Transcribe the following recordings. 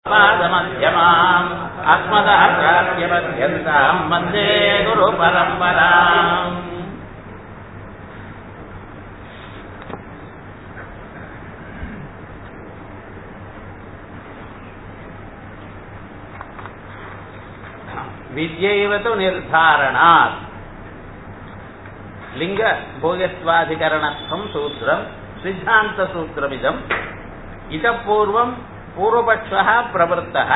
पादमध्यमाम् अस्मदः प्राप्यमध्यन्ताम् वन्दे गुरुपरम्पराम् विद्यैव तु निर्धारणात् लिङ्गभोगत्वाधिकरणस्थम् सूत्रम् सिद्धान्तसूत्रमिदम् इतः पूर्वम् पूर्वपक्षः प्रवृत्तः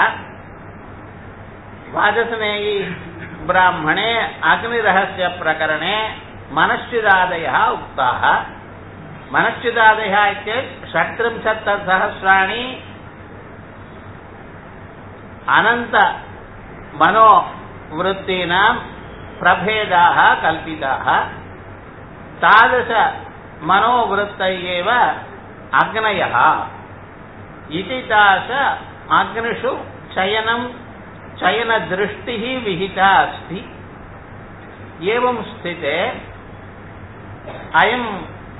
वाजसनेयी ब्राह्मणे अग्निरहस्यप्रकरणे मनश्चिदादयः उक्ताः मनश्चिदादयः इत्येत् षट्त्रिंशत्सहस्राणि अनन्त मनोवृत्तीनां प्रभेदाः कल्पिताः तादृश मनोवृत्तै एव अग्नयः इति तास अग्निषु चयनं चयनदृष्टिः विहिता अस्ति एवं स्थिते अयं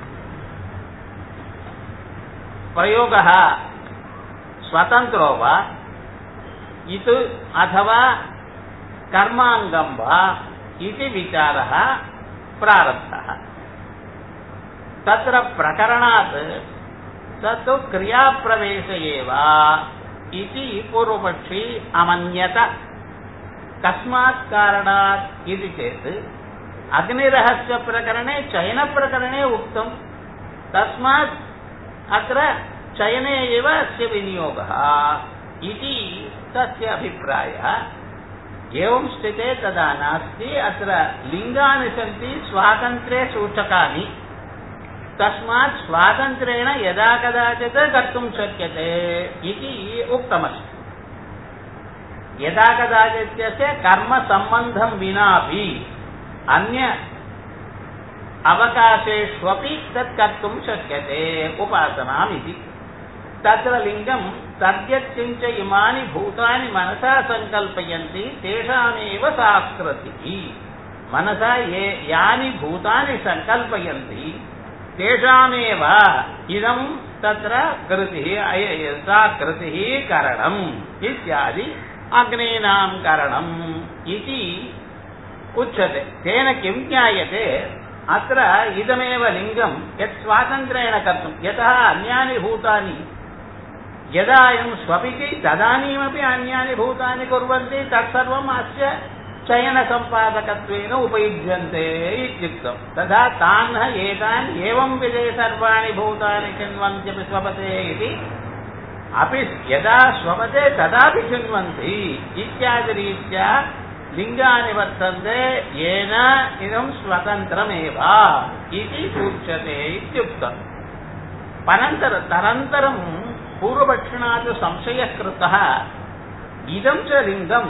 प्रयोगः स्वतन्त्रो वा इत् अथवा कर्माङ्गं वा इति विचारः प्रारब्धः तत्र प्रकरणात् तत्तु क्रियाप्रवेश एव इति पूर्वपक्षी अमन्यत कस्मात् कारणात् इति चेत् अग्निरहस्यप्रकरणे चयनप्रकरणे उक्तं तस्मात् अत्र चयने एव अस्य विनियोगः इति तस्य अभिप्रायः एवं स्थिते तदा नास्ति अत्र लिङ्गानि सन्ति स्वातन्त्र्ये सूचकानि तस्मात् स्वातन्त्र्येण यदा कदाचित् कर्तुं शक्यते इति उक्तमस्ति यदा कदाचित्यस्य कर्मसम्बन्धं विनापि अन्य अवकाशेष्वपि तत् कर्तुं शक्यते उपासनाम् इति तत्र लिङ्गं तद्यत्किञ्च इमानि भूतानि मनसा सङ्कल्पयन्ति तेषामेव सास्कृतिः मनसा ये यानि भूतानि सङ्कल्पयन्ति तेषामेव इदं तत्र कृतिः सा कृतिः करणम् इत्यादि अग्नीनां करणम् इति उच्यते तेन किं ज्ञायते अत्र इदमेव लिङ्गं यत् स्वातन्त्र्येण कर्तुं यतः अन्यानि भूतानि यदा अयं स्वपिति तदानीमपि अन्यानि भूतानि कुर्वन्ति तत्सर्वम् अस्य चयनसम्पादकत्वेन उपयुज्यन्ते इत्युक्तं तथा तान् एतान् एवं विधे सर्वाणि भूतानि चिन्वन्त्यपि स्वपते इति अपि यदा स्वपते तदापि चिन्वन्ति इत्यादिरीत्या लिङ्गानि वर्तन्ते येन इदं स्वतन्त्रमेव इति सूच्यते इत्युक्तम् अनन्तर तदनन्तरं पूर्वपक्षिणात् संशयः कृतः इदं च लिङ्गं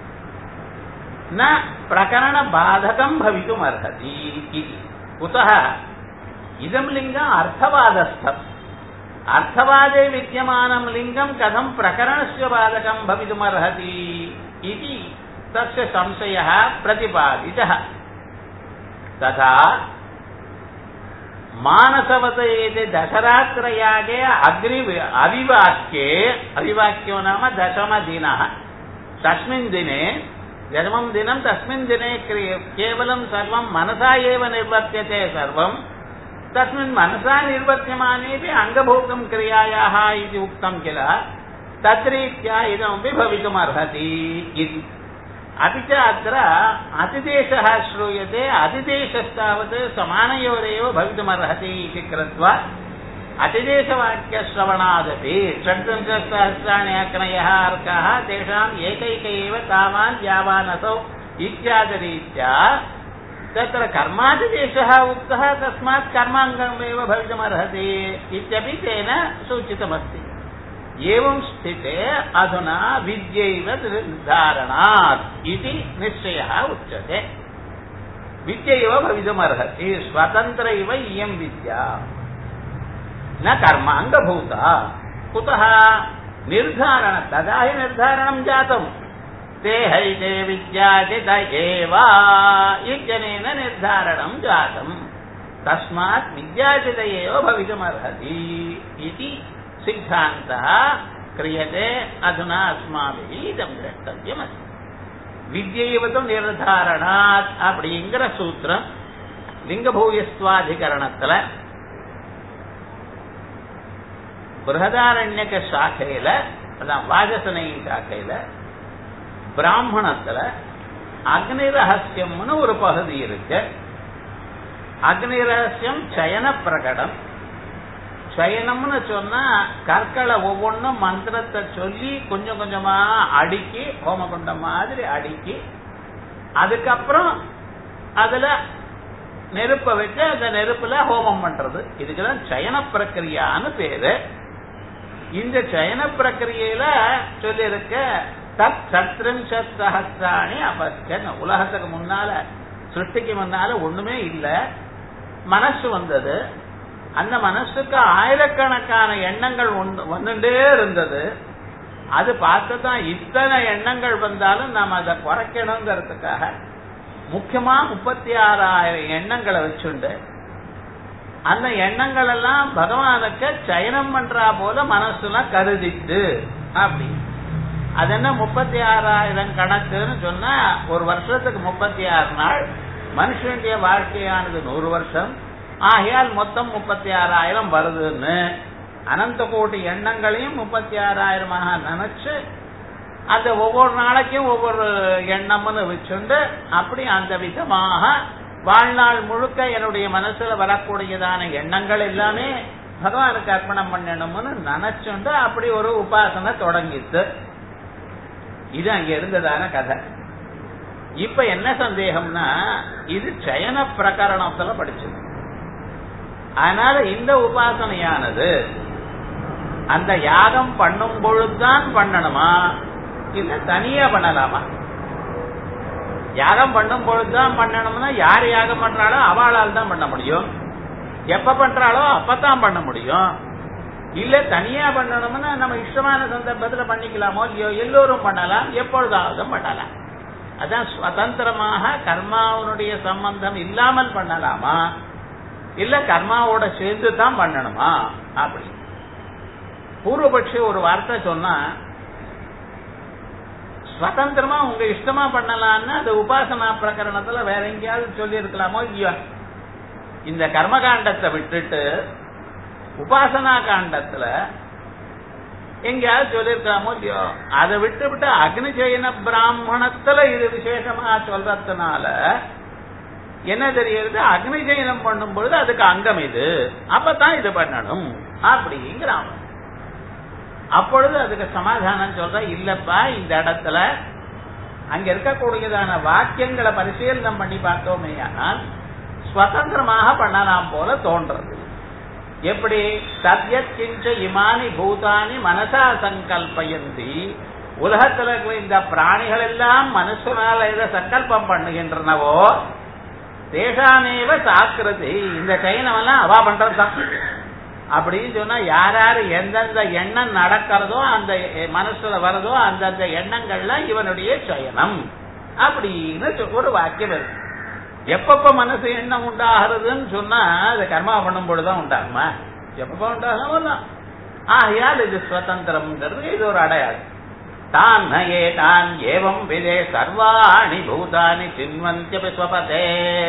न प्रकरणबाधकं भवितुमर्हति इति कुतः इदं लिङ्गम् अर्थवादस्थम् अर्थवादे विद्यमानं लिङ्गं कथं प्रकरणस्य बाधकं भवितुमर्हति इति तस्य संशयः प्रतिपादितः तथा मानसवत एते दशरात्रयागे अग्नि अविवाक्ये अविवाक्यो नाम दशमदिनः तस्मिन् दिने जन्मं दिनं तस्मिन् दिने केवलं सर्वं मनसा एव निर्वर्त्यते सर्वं तस्मिन् मनसा निर्वर्त्यमानेपि अङ्गभूतं क्रियायाः इति उक्तं किल तद्रीत्या इदमपि भवितुमर्हति इति अपि च अत्र अतिदेशः श्रूयते अतिदेशस्तावत् समानयोरेव भवितुमर्हति इति कृत्वा अतिदेशवाक्यश्रवणादपि षड्त्रिंशत्सहस्राणि अग्नयः अर्काः तेषाम् एकैक एव तावान् यावानसौ इत्यादिरीत्या तत्र कर्मातिदेशः उक्तः तस्मात् कर्माङ्गमेव भवितुमर्हति इत्यपि तेन सूचितमस्ति एवं स्थिते अधुना विद्यैव निर्धारणात् इति निश्चयः उच्यते विद्यैव भवितुमर्हति स्वतन्त्र इव इयं विद्या न कर्माङ्गभूता कुतः निर्धारण तदा हि निर्धारणं जातं ते हैते विद्याचित एव इत्यनेन निर्धारणं जातम् तस्मात् विद्याचित एव भवितुमर्हति इति सिद्धान्तः क्रियते अधुना अस्माभिः இதம் द्रष्टव्यम् अस्ति வித்யைவதும் நிர்தாரணாத் அப்படிங்கிற சூத்திரம் லிங்கபூயஸ்துவாதிகரணத்துல பிரகதாரண்யக சாக்கையில அதான் வாஜசனை சாக்கையில பிராமணத்துல அக்னி ரகசியம்னு ஒரு பகுதி இருக்கு அக்னி ரகசியம் சயன பிரகடம் சயனம்னு சொன்னா கற்களை ஒவ்வொன்றும் மந்திரத்தை சொல்லி கொஞ்சம் கொஞ்சமா அடுக்கி ஹோமகுண்டம் மாதிரி அடுக்கி அதுக்கப்புறம் அதுல நெருப்ப வச்சு அந்த நெருப்புல ஹோமம் பண்றது இதுக்குதான் சயன பிரக்கிரியான்னு பேரு இந்த சயன பிரக்கிரியையில சொல்லியிருக்க தத் சத்ரிம்சத் சஹசிராணி அபஸ்கன் உலகத்துக்கு முன்னால சிருஷ்டிக்கு முன்னால ஒண்ணுமே இல்ல மனசு வந்தது அந்த மனசுக்கு ஆயிரக்கணக்கான எண்ணங்கள் வந்துட்டே இருந்தது அது பார்த்து தான் இத்தனை எண்ணங்கள் வந்தாலும் நாம் அதை குறைக்கணுங்கிறதுக்காக முக்கியமா முப்பத்தி ஆறாயிரம் எண்ணங்களை வச்சுண்டு அந்த எண்ணங்கள் எல்லாம் பகவானுக்கு சயனம் பண்றா போல மனசுல கருதிட்டு அப்படி அது என்ன முப்பத்தி ஆறாயிரம் கணக்குன்னு சொன்னா ஒரு வருஷத்துக்கு முப்பத்தி ஆறு நாள் மனுஷனுடைய வாழ்க்கையானது நூறு வருஷம் ஆகையால் மொத்தம் முப்பத்தி ஆறாயிரம் வருதுன்னு அனந்த கோடி எண்ணங்களையும் முப்பத்தி ஆறாயிரமாக நினைச்சு அந்த ஒவ்வொரு நாளைக்கும் ஒவ்வொரு எண்ணம்னு வச்சுண்டு அப்படி அந்த விதமாக வாழ்நாள் முழுக்க என்னுடைய மனசுல வரக்கூடியதான எண்ணங்கள் எல்லாமே பகவானுக்கு அர்ப்பணம் பண்ணணும்னு நினைச்சுண்டு அப்படி ஒரு உபாசனை தொடங்கிட்டு இது அங்க இருந்ததான கதை இப்ப என்ன சந்தேகம்னா இது சயன பிரகரணத்துல படிச்சது அதனால இந்த உபாசனையானது அந்த யாகம் பண்ணும் பொழுதுதான் பண்ணணுமா இல்ல தனியா பண்ணலாமா யாகம் பண்ணும் பொழுதுதான் பண்ணணும்னா யார் யாகம் பண்றாளோ அவளால் தான் பண்ண முடியும் எப்ப பண்றாளோ அப்பதான் பண்ண முடியும் இல்ல தனியா பண்ணணும்னா நம்ம இஷ்டமான சந்தர்ப்பத்துல பண்ணிக்கலாமோ இல்லையோ எல்லோரும் பண்ணலாம் எப்பொழுதாவது பண்ணலாம் அதான் சுதந்திரமாக கர்மாவனுடைய சம்பந்தம் இல்லாமல் பண்ணலாமா இல்ல கர்மாவோட சேர்ந்து தான் பண்ணணுமா அப்படி பூர்வபட்சி ஒரு வார்த்தை சொன்னா சுதந்திரமா உங்க இஷ்டமா பண்ணலாம்னு அது உபாசனா பிரகரணத்துல வேற எங்கேயாவது சொல்லி இருக்கலாமோ இல்லையோ இந்த கர்மகாண்டத்தை விட்டுட்டு உபாசனா காண்டத்துல எங்கேயாவது சொல்லியிருக்கலாமோ இல்லையோ அதை விட்டு விட்டு அக்னிஜயன பிராமணத்துல இது விசேஷமா சொல்றதுனால என்ன தெரியுது அக்னிஜயனம் பண்ணும் பொழுது அதுக்கு அங்கம் இது அப்பதான் இது பண்ணணும் அப்படிங்கிறான் அப்பொழுது அதுக்கு சமாதானம் சொல்ற இல்லப்பா இந்த இடத்துல அங்க இருக்கக்கூடியதான வாக்கியங்களை பரிசீலனம் பண்ணி பார்த்தோமே ஆனால் சுதந்திரமாக பண்ணலாம் போல தோன்றது எப்படி சத்யத் கிஞ்ச இமானி பூதானி மனசா சங்கல்பயந்தி உலகத்துல இருக்கிற இந்த பிராணிகள் எல்லாம் மனுஷனால எதை சங்கல்பம் பண்ணுகின்றனவோ தேசானேவ சாக்கிரதி இந்த சைனமெல்லாம் அவா பண்றதுதான் அப்படின்னு சொன்னா யார் யாரு எந்தெந்த எண்ணம் நடக்கிறதோ அந்த மனசுல வருதோ அந்தந்த எண்ணங்கள்லாம் இவனுடைய சயனம் அப்படின்னு ஒரு வாக்கியம் இருக்கு எப்பப்ப மனசு எண்ணம் உண்டாகிறதுன்னு சொன்னா அது கர்மா பண்ணும் பொழுதுதான் உண்டாகுமா எப்பப்ப உண்டாகும் ஆகையால் இது சுதந்திரம்ங்கிறது இது ஒரு அடையாளம் தான் நயே தான் ஏவம் விதே சர்வாணி பூதானி சின்வந்தியபி ஸ்வபதே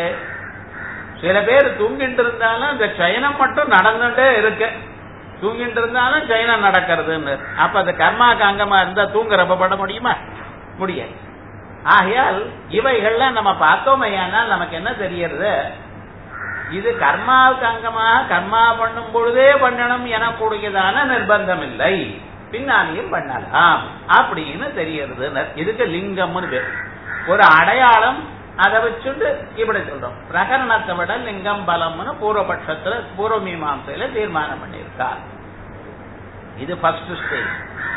சில பேர் தூங்கிட்டு இருந்தாலும் இந்த சயனம் மட்டும் நடந்துட்டே இருக்கு தூங்கிட்டு இருந்தாலும் சயனம் நடக்கிறதுன்னு அப்ப அது கர்மாக்கு அங்கமா இருந்தா தூங்குறப்ப பண்ண முடியுமா முடியாது ஆகையால் இவைகள்லாம் நம்ம பார்த்தோமையானால் நமக்கு என்ன தெரியறது இது கர்மாவுக்கு அங்கமாக கர்மா பண்ணும் பொழுதே பண்ணணும் எனக்கூடியதான நிர்பந்தம் இல்லை பின்னாலேயும் பண்ணலாம் அப்படின்னு தெரியறது இதுக்கு லிங்கம்னு பேர் ஒரு அடையாளம் அதை வச்சுட்டு இப்படி சொல்றோம் பிரகரணத்தை விட லிங்கம் பலம்னு பூர்வபட்சத்துல பூர்வ மீமாசையில தீர்மானம் பண்ணியிருக்கார் இது ஃபர்ஸ்ட் ஸ்டேஜ்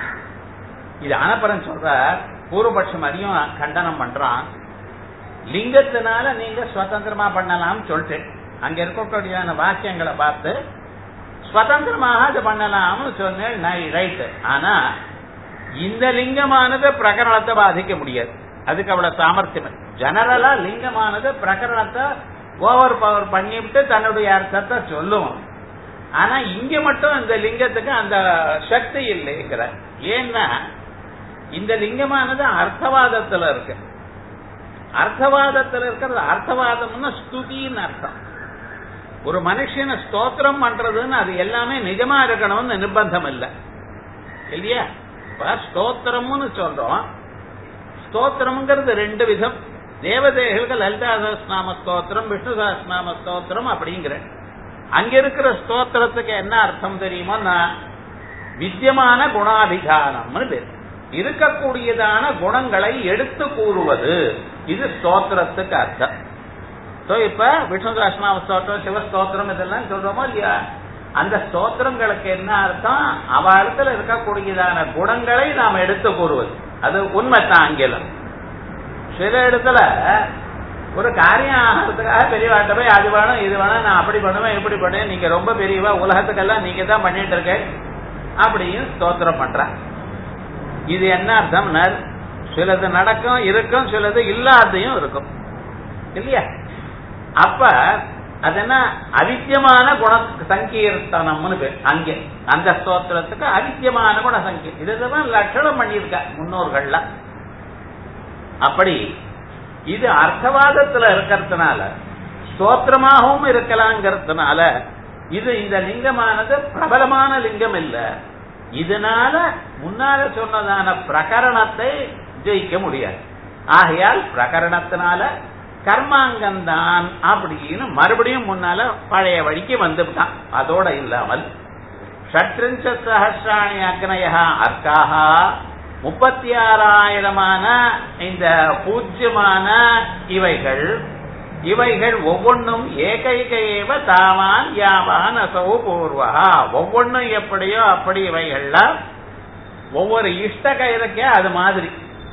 இது அனப்பரன் சொல்ற பூர்வபட்சம் அதிகம் கண்டனம் பண்றான் லிங்கத்தினால நீங்க சுதந்திரமா பண்ணலாம் சொல்லிட்டு அங்க இருக்கக்கூடியதான வாக்கியங்களை பார்த்து சுதந்திரமாக அது பண்ணலாம்னு சொன்னேன் ரைட் ஆனா இந்த லிங்கமானது பிரகரணத்தை பாதிக்க முடியாது அதுக்கு அவ்வளவு சாமர்த்தியம் ஜெனரலா லிங்கமானது பிரகரணத்தை ஓவர் பவர் பண்ணிவிட்டு தன்னுடைய அர்த்தத்தை சொல்லும் ஆனா இங்க மட்டும் இந்த லிங்கத்துக்கு அந்த சக்தி இல்லைங்கிற ஏன்னா இந்த லிங்கமானது அர்த்தவாதத்துல இருக்கு அர்த்தவாதத்துல இருக்கிறது அர்த்தவாதம்னா ஸ்துதின்னு அர்த்தம் ஒரு மனுஷனை ஸ்தோத்திரம் பண்றதுன்னு அது எல்லாமே நிஜமா இருக்கணும்னு நிர்பந்தம் இல்லை இல்லையா இப்ப ஸ்தோத்திரம்னு சொல்றோம் ஸ்தோத்திரம்ங்கிறது ரெண்டு விதம் தேவதேகளுக்கு லலிதா சஹஸ்நாம ஸ்தோத்திரம் விஷ்ணு சஹஸ்நாம ஸ்தோத்திரம் அப்படிங்கிற அங்க இருக்கிற ஸ்தோத்திரத்துக்கு என்ன அர்த்தம் தெரியுமோன்னா வித்தியமான குணாபிதானம்னு பேர் இருக்கக்கூடியதான குணங்களை எடுத்து கூறுவது இது ஸ்தோத்திரத்துக்கு அர்த்தம் சோ இப்ப விஷ்ணு சஹஸ்நாம ஸ்தோத்திரம் சிவஸ்தோத்திரம் இதெல்லாம் சொல்றோமோ இல்லையா அந்த ஸ்தோத்திரங்களுக்கு என்ன அர்த்தம் அவ இடத்துல இருக்கக்கூடியதான குணங்களை நாம் எடுத்து கூறுவது அது உண்மைத்தான் ஆங்கிலம் சில இடத்துல ஒரு காரியம் ஆகிறதுக்காக பெரியவாட்ட போய் அது வேணும் இது வேணும் நான் அப்படி பண்ணுவேன் இப்படி பண்ணுவேன் நீங்க ரொம்ப பெரியவா உலகத்துக்கெல்லாம் நீங்க தான் பண்ணிட்டு இருக்க அப்படின்னு ஸ்தோத்திரம் பண்ற இது என்ன அர்த்தம்னா சிலது நடக்கும் இருக்கும் சிலது இல்லாதையும் இருக்கும் இல்லையா அப்ப அது என்ன அவித்தியமான குண சங்கீர்த்தனம்னு பேர் அங்கே அந்த ஸ்தோத்திரத்துக்கு அவித்தியமான குண சங்கீர் இதுதான் லட்சணம் பண்ணியிருக்க முன்னோர்கள்லாம் அப்படி இது அர்த்தவாதத்துல இருக்கிறதுனால ஸ்தோத்திரமாகவும் இருக்கலாங்கிறதுனால இது இந்த லிங்கமானது பிரபலமான லிங்கம் இல்ல இதனால முன்னால சொன்னதான பிரகரணத்தை ஜெயிக்க முடியாது ஆகையால் பிரகரணத்தினால கர்மாங்கம்தான் அப்படின்னு மறுபடியும் முன்னால பழைய வழிக்கு வந்துவிட்டான் அதோட இல்லாமல் ஷட்ரிஞ்ச சஹசிராணி அக்னயா அர்க்காகா முப்பத்தி ஆறாயிரமான இந்த பூஜ்யமான இவைகள் இவைகள் ஒவ்வொன்றும் ஏகைக ஏவ தாவான் யாவான் அசௌ பூர்வா ஒவ்வொன்றும் எப்படியோ அப்படி இவைகள்லாம் ஒவ்வொரு இஷ்டக இருக்கே அது மாதிரி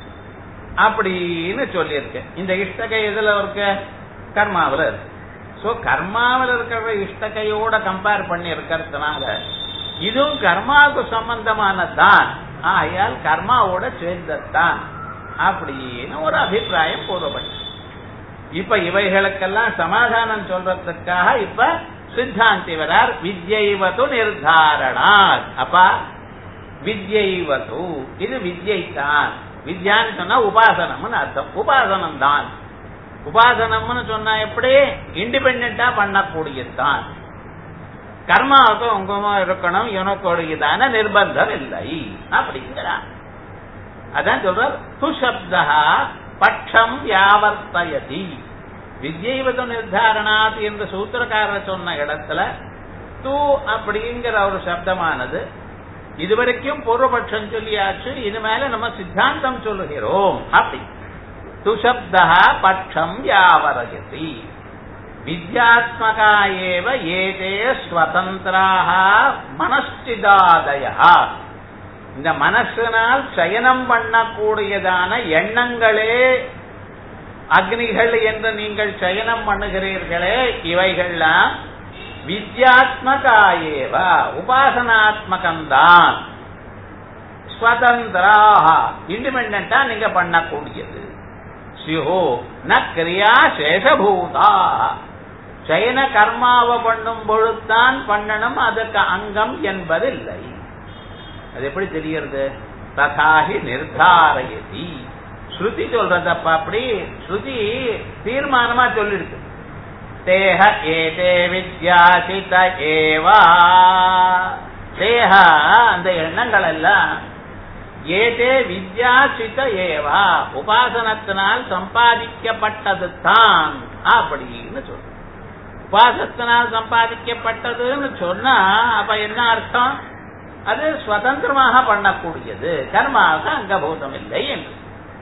அப்படின்னு சொல்லியிருக்கேன் இந்த இஷ்டகை எதுல இருக்கு கர்மாவில் இருக்கு சோ கர்மாவில் இருக்கிற இஷ்டகையோட கம்பேர் பண்ணி இருக்கிறதுனால இதுவும் கர்மாவுக்கு சம்பந்தமானதான் ஆகையால் கர்மாவோட சேர்ந்ததுதான் அப்படின்னு ஒரு அபிப்பிராயம் கூறப்பட்டு இப்ப இவைகளுக்கெல்லாம் சமாதானம் சொல்றதுக்காக இப்ப சித்தாந்தி வரார் வித்யைவது நிர்தாரணாத் அப்பா வித்யைவது இது வித்யைத்தான் வித்யான்னு சொன்னா உபாசனம்னு அர்த்தம் உபாசனம் தான் உபாசனம்னு சொன்னா எப்படி இண்டிபெண்டா பண்ணக்கூடியதுதான் கர்மாவுக்கு உங்கமா இருக்கணும் எனக்குடையதான நிர்பந்தம் இல்லை அப்படிங்கிறார் அதான் சொல்ற துஷப்தா பட்சம் யாவர்த்தயதி வித்யைவது நிர்தாரணாத் என்று சூத்திரக்காரர் சொன்ன இடத்துல தூ அப்படிங்கிற ஒரு சப்தமானது இதுவரைக்கும் பூர்வபட்சம் சொல்லியாச்சு இது மேல நம்ம சித்தாந்தம் சொல்லுகிறோம் அப்படி துஷப்தா பட்சம் யாவரயதி வித்யாத்மகா ஏவ ஏதே ஸ்வதந்திராக மனஸ்டிதாதய இந்த மனசினால் சயனம் பண்ணக்கூடியதான எண்ணங்களே அக்னிகள் என்று நீங்கள் சயனம் பண்ணுகிறீர்களே இவைகள்லாம் வித்யாத்மகாயேவ உபாசனாத்மகம்தான் ஸ்வதந்திராக இண்டிபெண்டா நீங்க பண்ணக்கூடியது சியோ ந கிரியா சேஷபூதா சயன கர்மாவை பண்ணும் பொழுதுதான் பண்ணணும் அதுக்கு அங்கம் என்பதில்லை அது எப்படி தெரியறது ததாகி நிர்தாரயதி ஸ்ருதி சொல்றதப்ப அப்படி ஸ்ருதி தீர்மானமா சொல்லிடுது தேக ஏதே வித்யாசித ஏவா தேக அந்த எண்ணங்கள் எல்லாம் ஏதே வித்யாசித ஏவா உபாசனத்தினால் சம்பாதிக்கப்பட்டது தான் அப்படின்னு சொல்ற உபாசத்தினால் சம்பாதிக்கப்பட்டதுன்னு சொன்னா அப்ப என்ன அர்த்தம் அது சுதந்திரமாக பண்ணக்கூடியது கர்மாவுக்கு அங்கபூதம் இல்லை என்று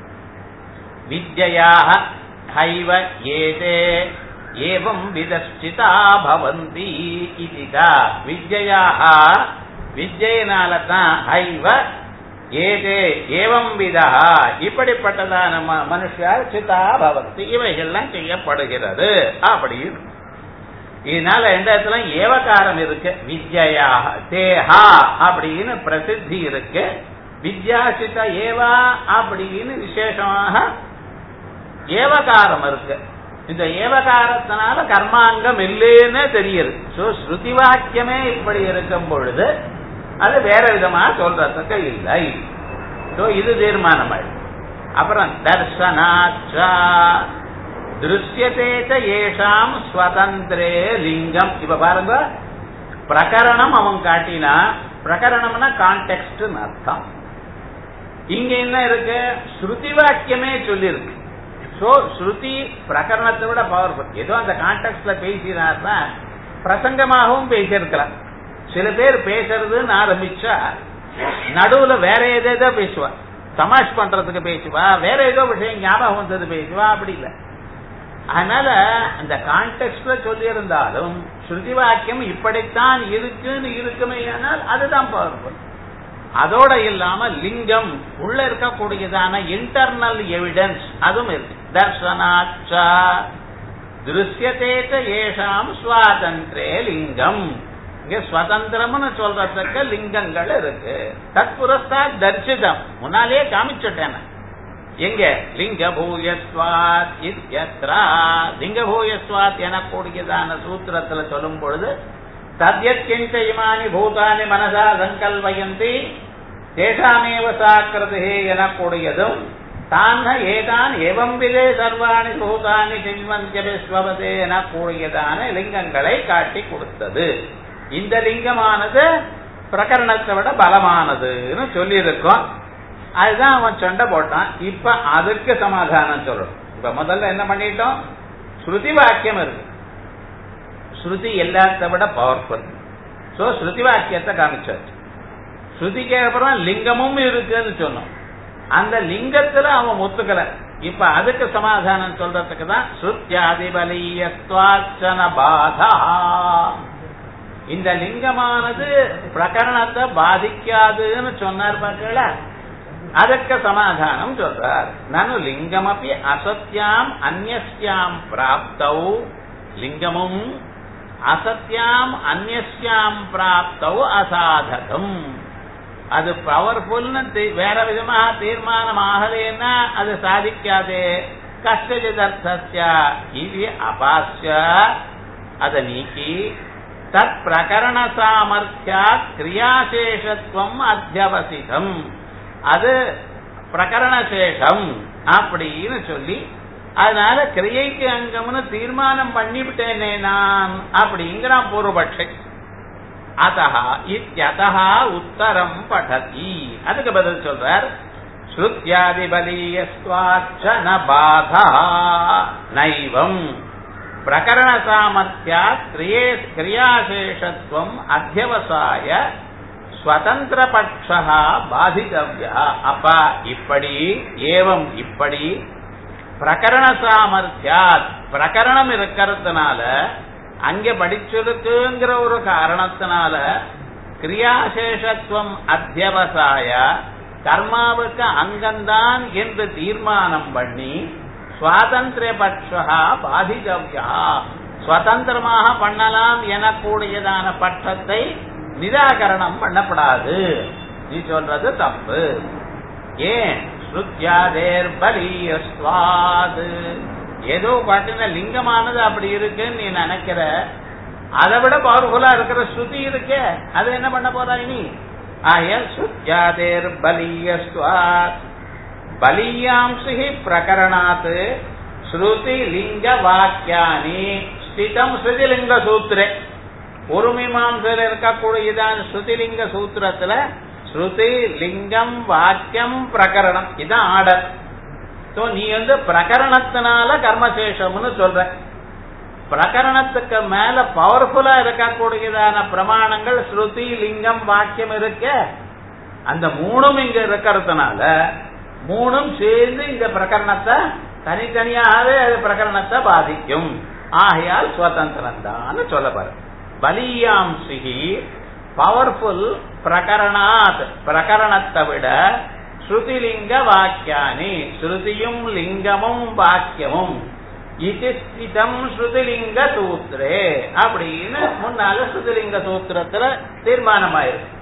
வித்யாக ஹைவ ஏதே ஏவம் விதஸ்டிதா பவந்தி இதுதா வித்யாக வித்யினால தான் ஹைவ ஏதே ஏவம் விதா இப்படிப்பட்டதான மனுஷால் சிதா பவந்தி இவைகள்லாம் செய்யப்படுகிறது அப்படின்னு இதனால எந்த இடத்துல ஏவகாரம் இருக்கு வித்யா தேஹா அப்படின்னு பிரசித்தி இருக்கு வித்யாசித ஏவா அப்படின்னு விசேஷமாக ஏவகாரம் இருக்கு இந்த ஏவகாரத்தினால கர்மாங்கம் இல்லைன்னு தெரியுது சோ ஸ்ருதி வாக்கியமே இப்படி இருக்கும் பொழுது அது வேற விதமா சொல்றதுக்கு இல்லை சோ இது தீர்மானம் ஆயிடுச்சு அப்புறம் தர்சனாச்சா திருஷ்யதேச்ச ஏஷாம் ஸ்வதந்திரே லிங்கம் இப்ப பாருங்க பிரகரணம் அவன் காட்டினா பிரகரணம்னா கான்டெக்ட் அர்த்தம் இங்க என்ன இருக்கு ஸ்ருதி வாக்கியமே சொல்லியிருக்கு சோ ஸ்ருதி பிரகரணத்தை விட பவர்ஃபுல் ஏதோ அந்த கான்டெக்ட்ல பேசினார்னா பிரசங்கமாகவும் பேசியிருக்கலாம் சில பேர் பேசுறதுன்னு ஆரம்பிச்சா நடுவுல வேற ஏதேதோ பேசுவா தமாஷ் பண்றதுக்கு பேசுவா வேற ஏதோ விஷயம் ஞாபகம் வந்தது பேசுவா அப்படி இல்லை அதனால அந்த கான்டெக்ட்ல சொல்லி இருந்தாலும் ஸ்ருதி வாக்கியம் இப்படித்தான் இருக்குன்னு இருக்குமே ஆனால் அதுதான் பவர்ஃபுல் அதோட இல்லாம லிங்கம் உள்ள இருக்கக்கூடியதான இன்டர்னல் எவிடன்ஸ் அதுவும் இருக்கு தர்சனாச்சா திருஷ்யத்தேச்ச ஏஷாம் சுவாதந்திரே லிங்கம் இங்க சுதந்திரம்னு சொல்றதுக்கு லிங்கங்கள் இருக்கு தத்புரஸ்தா தர்சிதம் முன்னாலே காமிச்சுட்டேன் எங்க லிங்க பூயஸ்வாத் இத்யத்ரா லிங்க பூயஸ்வாத் எனக்கூடியதான சூத்திரத்துல சொல்லும் பொழுது தத்யத்கிஞ்ச இமானி பூதானி மனதா சங்கல்வயந்தி தேஷாமேவ சாக்கிரதே எனக்கூடியதும் தான் ஏதான் ஏவம் விதே சர்வாணி பூதானி சின்வந்திய விஸ்வபதே எனக்கூடியதான லிங்கங்களை காட்டி கொடுத்தது இந்த லிங்கமானது பிரகரணத்தை விட பலமானதுன்னு சொல்லியிருக்கோம் அதுதான் அவன் சண்டை போட்டான் இப்ப அதுக்கு சமாதானம் சொல்லணும் இப்ப முதல்ல என்ன பண்ணிட்டோம் ஸ்ருதி வாக்கியம் இருக்கு ஸ்ருதி எல்லாத்த விட பவர்ஃபுல் சோ ஸ்ருதி வாக்கியத்தை காமிச்சாச்சு ஸ்ருதிக்கு அப்புறம் லிங்கமும் இருக்குன்னு சொன்னோம் அந்த லிங்கத்துல அவன் ஒத்துக்கல இப்ப அதுக்கு சமாதானம் சொல்றதுக்கு தான் ஸ்ருத்தியாதிபலியத்வாச்சன பாதா இந்த லிங்கமானது பிரகரணத்தை பாதிக்காதுன்னு சொன்னார் பார்த்தீங்களா அதற்கு சமாதானம் சொல்றார் நனு லிங்கமப்பி அசத்தியாம் அந்நியாம் பிராப்தௌ லிங்கமும் அசத்தியாம் அந்நியாம் பிராப்தௌ அசாதகம் அது பவர்ஃபுல்னு வேற விதமாக தீர்மானம் ஆகலைன்னா அது சாதிக்காதே கஷ்டஜிதர்த்தஸ்ய இது அபாஸ்ய அதை நீக்கி தத் பிரகரண சாமர்த்தியா கிரியாசேஷத்துவம் அத்தியவசிதம் அது பிரகரணசேஷம் அப்படின்னு சொல்லி அதனால கிரியைக்கு அங்கம்னு தீர்மானம் பண்ணிவிட்டேனே நான் அப்படிங்கிறான் பூர்வபட்சை அத்தா இத்தியதா உத்தரம் படதி அதுக்கு பதில் சொல்றார் ஸ்ருத்யாதி பலீயஸ்வாச்சன பாதா நைவம் பிரகரண சாமர்த்தியா கிரியே கிரியாசேஷத்துவம் அத்தியவசாய ஸ்வதந்திர பட்சா பாதிதவ்யா அப்பா இப்படி ஏவம் இப்படி பிரகரண சாமர்த்தியாத் பிரகரணம் இருக்கிறதுனால அங்க படிச்சிருக்குங்கிற ஒரு காரணத்தினால கிரியாசேஷத்துவம் அத்தியவசாய கர்மாவுக்கு அங்கம்தான் என்று தீர்மானம் பண்ணி சுவாதந்திர பட்சா பாதிதவ்யா சுதந்திரமாக பண்ணலாம் எனக்கூடியதான பட்சத்தை நிராகரணம் பண்ணப்படாது நீ சொல்றது தப்பு ஏன் ஸ்ருத்யாதேர் பலியஸ்வாது ஏதோ பாட்டின லிங்கமானது அப்படி இருக்குன்னு நீ நினைக்கிற அதை விட பவர்ஃபுல்லா இருக்கிற ஸ்ருதி இருக்கே அது என்ன பண்ண போறா இனி ஆய ஸ்ருத்யாதேர் பலியஸ்வாத் பலியாம்சி பிரகரணாத் ஸ்ருதி லிங்க வாக்கியானி ஸ்திதம் ஸ்ருதிலிங்க சூத்திரே ஒரு மீமாம்சையில் இருக்கக்கூடியதான் ஸ்ருதிலிங்க சூத்திரத்துல ஸ்ருதி லிங்கம் வாக்கியம் பிரகரணம் இதான் ஆர்டர் சோ நீ வந்து பிரகரணத்தினால கர்மசேஷம்னு சொல்ற பிரகரணத்துக்கு மேல பவர்ஃபுல்லா இருக்கக்கூடியதான பிரமாணங்கள் ஸ்ருதி லிங்கம் வாக்கியம் இருக்க அந்த மூணும் இங்க இருக்கிறதுனால மூணும் சேர்ந்து இந்த பிரகரணத்தை தனித்தனியாகவே அது பிரகரணத்தை பாதிக்கும் ஆகையால் சுதந்திரம் தான் சொல்லப்படுற பலியாம்சிகி பவர்ஃபுல் பிரகரணாத் பிரகரணத்தை விட ஸ்ருதிலிங்க வாக்கியானி ஸ்ருதியும் லிங்கமும் வாக்கியமும் இது ஸ்திதம் ஸ்ருதிலிங்க சூத்திரே அப்படின்னு முன்னால ஸ்ருதிலிங்க சூத்திரத்துல தீர்மானமாயிருக்கு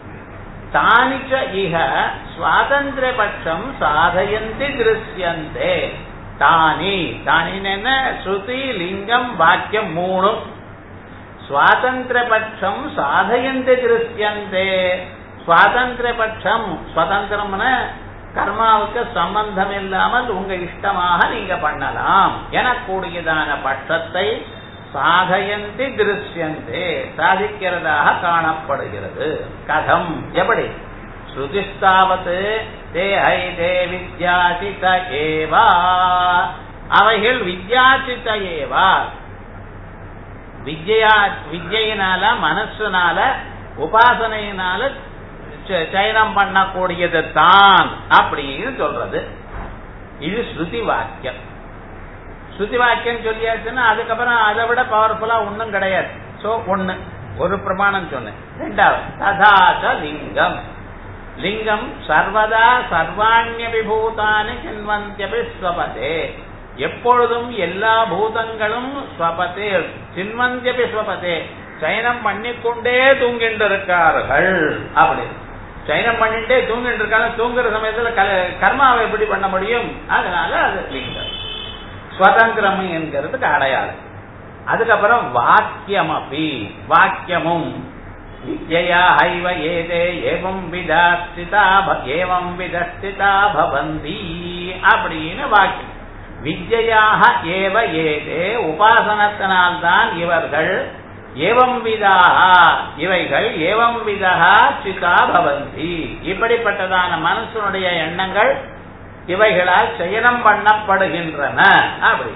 தானிச்ச இக சுவாதந்திர பட்சம் சாதயந்தி திருஷ்யந்தே தானி தானின்னு என்ன ஸ்ருதி லிங்கம் வாக்கியம் மூணும் சுவாதந்திர பட்சம் சாதயந்து கிருத்தியந்தே சுவாதந்திர பட்சம் சுதந்திரம்னு கர்மாவுக்கு சம்பந்தம் இல்லாமல் உங்க இஷ்டமாக நீங்க பண்ணலாம் எனக்கூடியதான பட்சத்தை சாதயந்தி திருஷ்யந்தே சாதிக்கிறதாக காணப்படுகிறது கதம் எப்படி ஸ்ருதிஸ்தாவது தே ஹை தே வித்யாசித ஏவா அவைகள் வித்யாசித ஏவா வித்யா வித்யினால மனசுனால உபாசனையினால சயனம் பண்ணக்கூடியது தான் அப்படின்னு சொல்றது இது ஸ்ருதி வாக்கியம் ஸ்ருதி வாக்கியம் சொல்லியாச்சுன்னா அதுக்கப்புறம் அதை விட பவர்ஃபுல்லா ஒன்னும் கிடையாது சோ ஒண்ணு ஒரு பிரமாணம் சொன்னேன் ரெண்டாவது ததாச லிங்கம் லிங்கம் சர்வதா சர்வாண்ய விபூதானி சின்வந்தியபி ஸ்வபதே எப்பொழுதும் எல்லா பூதங்களும் ஸ்வபதே சின்வந்தியபி ஸ்வபதே சயனம் பண்ணிக்கொண்டே தூங்கிட்டு இருக்கார்கள் அப்படி சயனம் பண்ணிட்டே தூங்கிட்டு இருக்காங்க தூங்குற சமயத்துல கர்மாவை எப்படி பண்ண முடியும் அதனால அது லிங்கம் சுதந்திரம் என்கிறதுக்கு அடையாளம் அதுக்கப்புறம் வாக்கியம் அப்படி வாக்கியமும் வித்யா ஹைவ ஏதே ஏவம் விதஸ்திதா ஏவம் விதஸ்திதா பவந்தி அப்படின்னு வாக்கியம் வித்யாக ஏவ ஏதே உபாசனத்தினால்தான் இவர்கள் ஏவம் விதாக இவைகள் ஏவம் விதா சிதா பவந்தி இப்படிப்பட்டதான மனசனுடைய எண்ணங்கள் இவைகளால் செயலம் பண்ணப்படுகின்றன அப்படி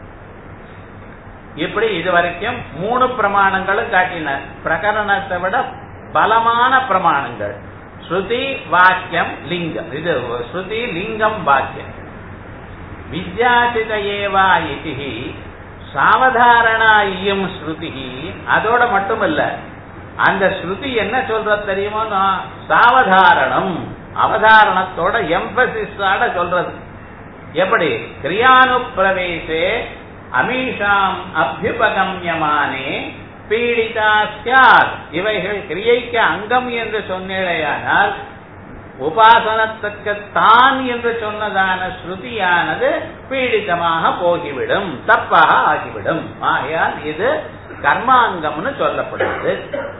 இப்படி இதுவரைக்கும் மூணு பிரமாணங்களும் காட்டினர் பிரகரணத்தை விட பலமான பிரமாணங்கள் ஸ்ருதி வாக்கியம் லிங்கம் இது ஸ்ருதி லிங்கம் வாக்கியம் வித்யாசித ஏவா இதி சாவதாரணா ஐயம் ஸ்ருதி அதோட மட்டுமல்ல அந்த ஸ்ருதி என்ன சொல்ற தெரியுமோ சாவதாரணம் அவதாரணத்தோட எம்பசிஸாட சொல்றது எப்படி கிரியானுப்பிரவேசே அமீஷாம் அபியுபகமியமானே பீடிதா சியாத் இவைகள் கிரியைக்கு அங்கம் என்று சொன்னேயானால் உபாசனத்துக்கு தான் என்று சொன்னதான ஸ்ருதியானது பீடிதமாக போகிவிடும் தப்பாக ஆகிவிடும் ஆகையால் இது கர்மாங்கம்னு சொல்லப்படுது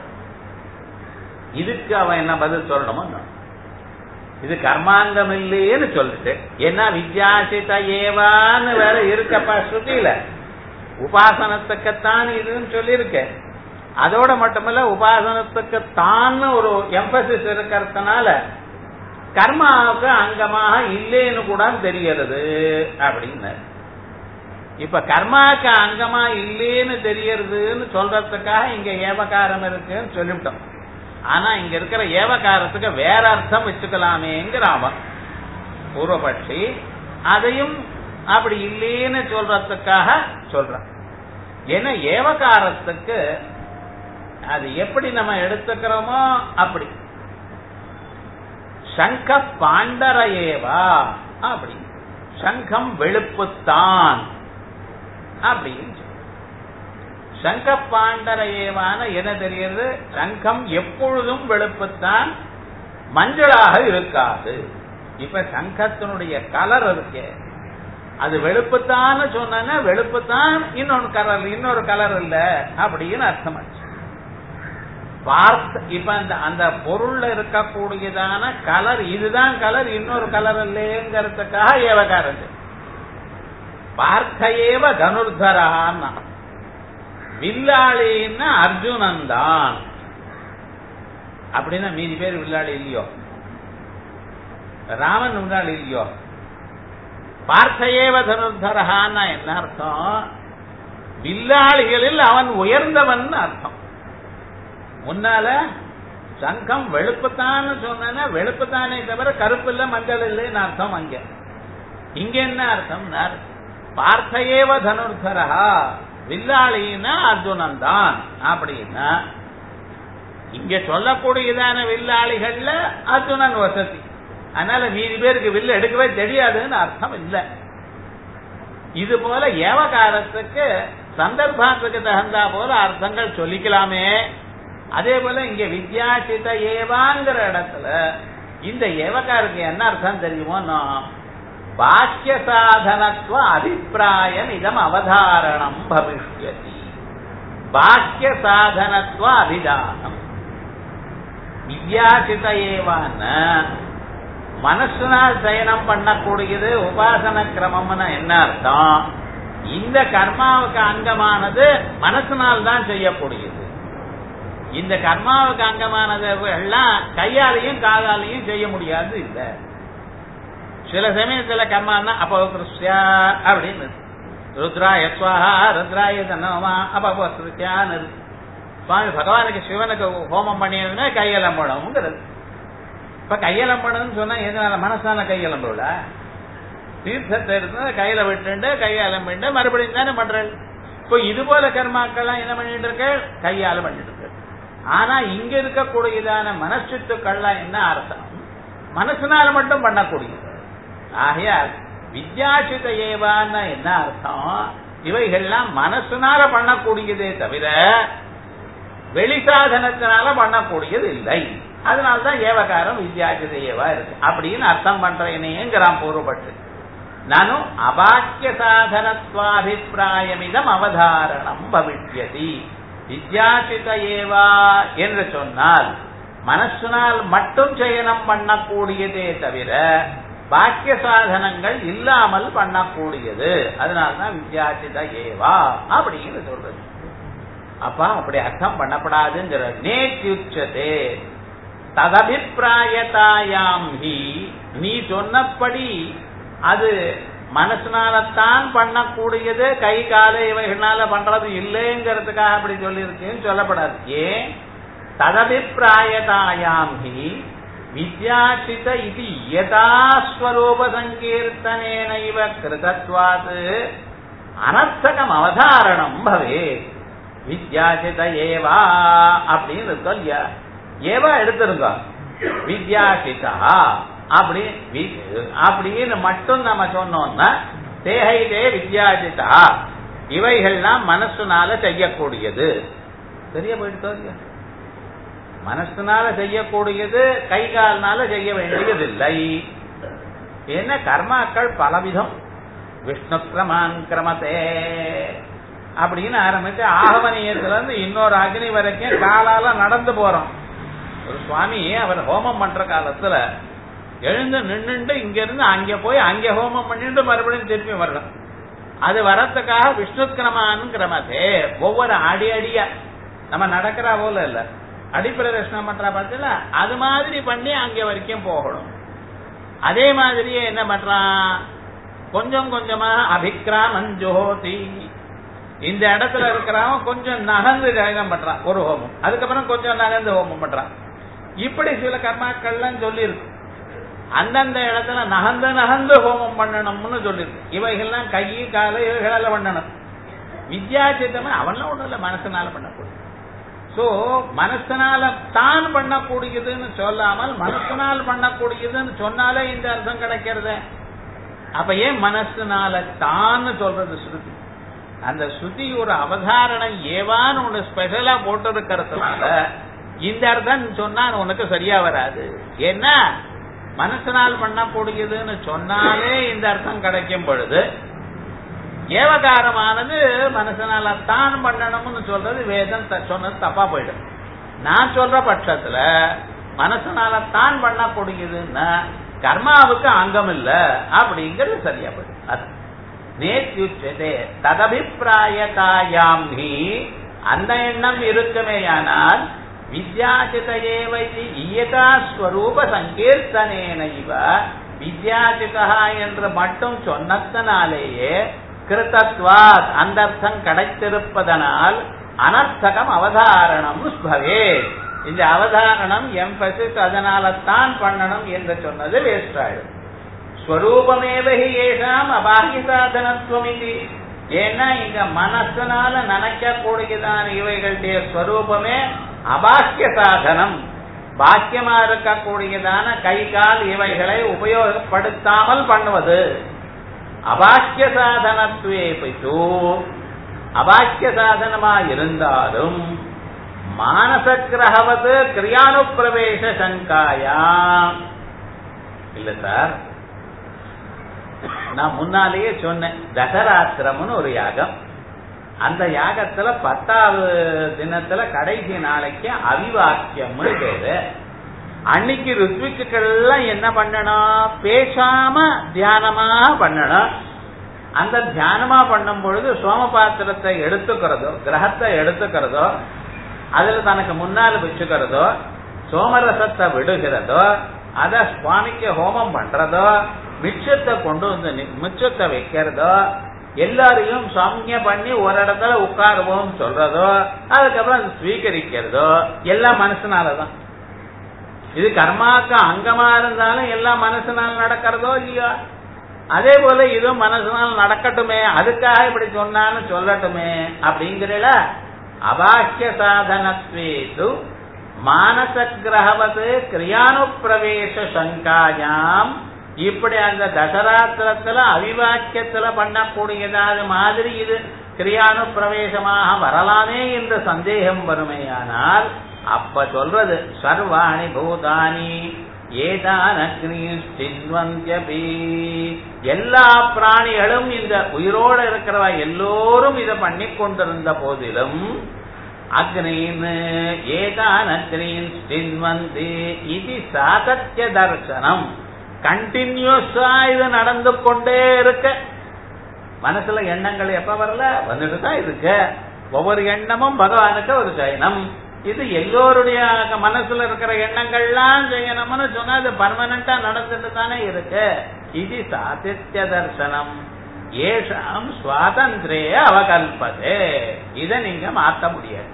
இதுக்கு அவன் என்ன பதில் சொல்லணுமோ இது கர்மாங்கம் இல்லையேன்னு சொல்லிட்டு என்ன வித்யாசித ஏவான்னு வேற இருக்கப்பா ஸ்ருதியில உபாசனத்துக்குத்தான் இதுன்னு சொல்லியிருக்க அதோட மட்டுமல்ல உபாசனத்துக்கு தான் ஒரு எம்பசிஸ் இருக்கிறதுனால கர்மாவுக்கு அங்கமாக இல்லைன்னு கூட தெரியறது அப்படின்னு இப்ப கர்மாவுக்கு அங்கமா இல்லைன்னு தெரியறதுன்னு சொல்றதுக்காக இங்க ஏவகாரம் இருக்குன்னு சொல்லிவிட்டோம் ஆனா இங்க இருக்கிற ஏவகாரத்துக்கு வேற அர்த்தம் வச்சுக்கலாமேங்கிற அவன் பூர்வபட்சி அதையும் அப்படி இல்லைன்னு சொல்றதுக்காக சொல்றான் ஏன்னா ஏவகாரத்துக்கு அது எப்படி நம்ம எடுத்துக்கிறோமோ அப்படி சங்க பாண்டர ஏவா அப்படி சங்கம் வெளுப்புத்தான் அப்படின்னு சங்க பாண்டர ஏவான என்ன தெரிகிறது சங்கம் எப்பொழுதும் வெளுப்புத்தான் மஞ்சளாக இருக்காது இப்ப சங்கத்தினுடைய கலர் இருக்கு அது வெளுப்புத்தான் சொன்னா வெளுப்புத்தான் இன்னொரு கலர் இன்னொரு கலர் இல்ல அப்படின்னு அர்த்தமாச்சு பார்த்த இப்ப அந்த அந்த பொருள்ல இருக்கக்கூடியதான கலர் இதுதான் கலர் இன்னொரு கலர் இல்லைங்கிறதுக்காக ஏவகாரம் பார்த்த ஏவ தனுர்தரான்னா வில்லாளின்னா அர்ஜுனன் தான் அப்படின்னா மீதி பேர் வில்லாளி இல்லையோ ராமன் வில்லாளி இல்லையோ பார்த்தையேவ தனுர்தரஹான்னா என்ன அர்த்தம் வில்லாளிகளில் அவன் உயர்ந்தவன் அர்த்தம் முன்னால சங்கம் வெளுப்புத்தான்னு சொன்னா வெளுப்புத்தானே தவிர கருப்பு இல்ல மஞ்சள் இல்லைன்னு அர்த்தம் அங்க இங்க என்ன அர்த்தம் பார்த்தையேவ தனுர்தரஹா வில்லாளின்னா அர்ஜுனன் தான் அப்படின்னா இங்க சொல்லக்கூடியதான வில்லாளிகள்ல அர்ஜுனன் வசதி அதனால மீதி பேருக்கு வில்லு எடுக்கவே தெரியாதுன்னு அர்த்தம் இல்லை இது போல ஏவகாரத்துக்கு சந்தர்ப்பத்துக்கு தகுந்தா போல அர்த்தங்கள் சொல்லிக்கலாமே அதே போல இங்க வித்யாசித ஏவாங்கிற இடத்துல இந்த ஏவகாருக்கு என்ன அர்த்தம் தெரியுமோ பாக்கிய சாதனத்துவ அபிப்பிராயம் இதம் அவதாரணம் பவிஷ்யதி பாக்கிய சாதனத்துவ அபிதானம் வித்யாசித ஏவான மனசுனால் சயனம் பண்ணக்கூடியது உபாசன கிரமம்னு என்ன அர்த்தம் இந்த கர்மாவுக்கு அங்கமானது மனசுனால் தான் செய்யக்கூடியது இந்த கர்மாவுக்கு அங்கமானது எல்லாம் கையாலையும் காலாலையும் செய்ய முடியாது இல்ல சில சமயத்துல கர்மான்னா அப்போகிருஷ்யா அப்படின்னு ருத்ராய ஸ்வாஹா ருத்ராய தன்னமா அப்போகிருஷ்யான்னு இருக்கு சுவாமி பகவானுக்கு சிவனுக்கு ஹோமம் பண்ணியதுன்னா கையலம்படம்ங்கிறது இப்ப கையலம்படம்னு சொன்னா எதனால மனசான கையலம்புல தீர்த்தத்தை எடுத்து கையில விட்டுண்டு கையாலம்பிண்டு மறுபடியும் தானே பண்றது இப்போ இது போல கர்மாக்கள்லாம் என்ன பண்ணிட்டு இருக்க கையால பண்ணிட்டு இருக்கு ஆனா இங்க இருக்கக்கூடியதான மனசுத்துக்கள்லாம் என்ன அர்த்தம் மனசுனால மட்டும் பண்ணக்கூடியது ஆகையால் வித்யாசித ஏவான்னு என்ன அர்த்தம் இவைகள்லாம் மனசுனால பண்ணக்கூடியதே தவிர வெளிசாதனத்தினால பண்ணக்கூடியது இல்லை அதனால்தான் ஏவகாரம் வித்யாசித ஏவா இருக்கு அப்படின்னு அர்த்தம் பண்றேனேங்கிறான் பூர்வப்பட்டு நானும் அபாக்கிய சாதனத்வாபிப்பிராயமிதம் அவதாரணம் பவிஷ்யதி வித்யாசித ஏவா என்று சொன்னால் மனசுனால் மட்டும் சயனம் பண்ணக்கூடியதே தவிர பாக்கிய சாதனங்கள் இல்லாமல் பண்ணக்கூடியது அதனால்தான் வித்யாசித ஏவா அப்படின்னு சொல்றது அப்பா அப்படி அர்த்தம் பண்ணப்படாதுங்கிற நேத்யுச்சதே ததபிப்பிராயதாயாம் ஹி நீ சொன்னபடி அது மனசுனாலத்தான் பண்ணக்கூடியது கை கால இவைகளால பண்றது இல்லைங்கிறதுக்காக அப்படி சொல்லியிருக்கேன்னு சொல்லப்படாது ஏன் ததபிப்பிராயதாயாம் ஹி வித்யாசித இது யதாஸ்வரூப சங்கீர்த்தனேனைவ கிருதத்வாது அனர்த்தகம் அவதாரணம் பவே வித்யாசித ஏவா அப்படின்னு இருக்கோம் இல்லையா ஏவா எடுத்திருங்க வித்யாசிதா அப்படி அப்படின்னு மட்டும் நம்ம சொன்னோம்னா தேகைதே வித்யாசிதா இவைகள்லாம் மனசுனால செய்யக்கூடியது தெரிய போயிட்டு இல்லையா மனசுனால செய்யக்கூடியது கை கால்னால செய்ய வேண்டியதில்லை என்ன கர்மாக்கள் பலவிதம் விஷ்ணு கிரமான் கிரமத்தே அப்படின்னு ஆரம்பிச்சு ஆகவனியத்துல இருந்து இன்னொரு அக்னி வரைக்கும் காலால நடந்து போறோம் ஒரு சுவாமி அவர் ஹோமம் பண்ற காலத்துல எழுந்து நின்றுட்டு இங்க இருந்து அங்க போய் அங்க ஹோமம் பண்ணிட்டு மறுபடியும் திருப்பி வரணும் அது வரத்துக்காக விஷ்ணு கிரமான் கிரமத்தே ஒவ்வொரு அடி அடியா நம்ம நடக்கிற போல இல்ல அடிப்பிரதர்ஷனம் பண்ற பார்த்தல அது மாதிரி பண்ணி அங்க வரைக்கும் போகணும் அதே மாதிரியே என்ன பண்றான் கொஞ்சம் கொஞ்சமா அபிக்ராமன் ஜோதி இந்த இடத்துல இருக்கிறவன் கொஞ்சம் நகர்ந்து ஜெயம் பண்றான் ஒரு ஹோமம் அதுக்கப்புறம் கொஞ்சம் நகர்ந்து ஹோமம் பண்றான் இப்படி சில கர்மாக்கள்லாம் சொல்லியிருக்கு அந்தந்த இடத்துல நகர்ந்து நகர்ந்து ஹோமம் பண்ணணும்னு சொல்லியிருக்கு இவைகள்லாம் கை கால இவைகளால பண்ணணும் வித்யாச்சித்தமே அவன்லாம் ஒண்ணும் இல்லை மனசனால பண்ணக்கூடிய சோ மனசனால தான் பண்ணக்கூடியதுன்னு சொல்லாமல் மனசனால் பண்ணக்கூடியதுன்னு சொன்னாலே இந்த அர்த்தம் கிடைக்கிறது அப்ப ஏன் மனசுனால தான் சொல்றது ஸ்ருதி அந்த ஸ்ருதி ஒரு அவதாரணம் ஏவான்னு ஒண்ணு ஸ்பெஷலா போட்டு இருக்கிறதுனால இந்த அர்த்தம் சொன்னா உனக்கு சரியா வராது ஏன்னா மனசனால் பண்ணக்கூடியதுன்னு சொன்னாலே இந்த அர்த்தம் கிடைக்கும் பொழுது ஏவகாரமானது மனசனால தான் பண்ணணும்னு சொல்றது வேதம் சொன்னது தப்பா போயிடும் நான் சொல்ற பட்சத்துல மனசனால தான் பண்ணக்கூடியதுன்னா கர்மாவுக்கு அங்கம் இல்ல அப்படிங்கிறது சரியா போயிடும் அது நேத்யுச்சதே ததபிப்பிராயதாயாம் ஹி அந்த எண்ணம் இருக்குமேயானால் வித்யாசிதையேவை இயதா ஸ்வரூப சங்கீர்த்தனேன இவ வித்யாசிதா என்று மட்டும் சொன்னதனாலேயே கிருத்தத்வாத் அந்த அர்த்தம் கிடைத்திருப்பதனால் அனர்த்தகம் அவதாரணம் பவே இந்த அவதாரணம் எம்பசிஸ் அதனால தான் பண்ணணும் என்று சொன்னது வேஸ்ட் ஆயிடும் ஸ்வரூபமேவகி ஏஷாம் அபாகிய சாதனத்துவம் இது ஏன்னா இங்க மனசனால நினைக்கக்கூடியதான இவைகளுடைய ஸ்வரூபமே அபாக்கிய சாதனம் பாக்கியமா இருக்கக்கூடியதான கை கால் இவைகளை உபயோகப்படுத்தாமல் பண்ணுவது அபாக்கிய சாதனத்துவே பைத்து அபாக்கிய சாதனமா இருந்தாலும் மானச கிரகவது கிரியானுப்பிரவேச சங்காயாம் இல்ல சார் நான் முன்னாலேயே சொன்னேன் தசராத்திரம்னு ஒரு யாகம் அந்த யாகத்துல பத்தாவது தினத்துல கடைசி நாளைக்கு அவிவாக்கியம்னு பேரு அன்னைக்கு ருத்விக்குகள்லாம் என்ன பண்ணணும் பேசாம தியானமா பண்ணணும் அந்த தியானமா பண்ணும் பொழுது சோமபாத்திரத்தை எடுத்துக்கிறதோ கிரகத்தை எடுத்துக்கிறதோ அதுல தனக்கு முன்னால் வச்சுக்கிறதோ சோமரசத்தை விடுகிறதோ அத சுவாமிக்கு ஹோமம் பண்றதோ மிச்சத்தை கொண்டு வந்து மிச்சத்தை வைக்கிறதோ எல்லாரையும் சம்ய பண்ணி ஒரு இடத்துல உட்காருவோம் சொல்றதோ அதுக்கப்புறம் ஸ்வீகரிக்கிறதோ எல்லாம் மனசுனாலதான் இது கர்மாக்கு அங்கமா இருந்தாலும் எல்லாம் மனசுனால் நடக்கிறதோ இல்லையோ அதே போல இதுவும் மனசுனால் நடக்கட்டுமே அதுக்காக இப்படி சொன்னான்னு சொல்லட்டுமே அப்படிங்கிறல அபாக்கிய சாதனத்வேது மானச கிரகவது கிரியானுப்பிரவேச சங்காயாம் இப்படி அந்த தசராத்திரத்துல அவிவாக்கியத்துல பண்ணக்கூடியதாவது மாதிரி இது கிரியானுப்பிரவேசமாக வரலாமே என்ற சந்தேகம் வருமையானால் அப்ப சொல்றது சர்வாணி பூதானி ஏதான் அக்னியுஷ்டின்வந்தியபி எல்லா பிராணிகளும் இந்த உயிரோடு இருக்கிறவ எல்லோரும் இதை பண்ணி கொண்டிருந்த போதிலும் அக்னின் ஏதான் அக்னின் ஸ்டின்வந்தி இது சாதத்திய தர்சனம் கண்டினியூஸா இது நடந்து கொண்டே இருக்க மனசுல எண்ணங்கள் எப்ப வரல வந்துட்டு தான் இருக்கு ஒவ்வொரு எண்ணமும் பகவானுக்கு ஒரு சயனம் இது எல்லோருடைய மனசுல இருக்கிற எண்ணங்கள்லாம் செய்யணும்னு சொன்னா அது பர்மனண்டா நடந்துட்டு தானே இருக்கு இது சாதித்ய தர்சனம் ஏஷாம் சுவாதந்திரே அவகல்பதே இதை நீங்க மாத்த முடியாது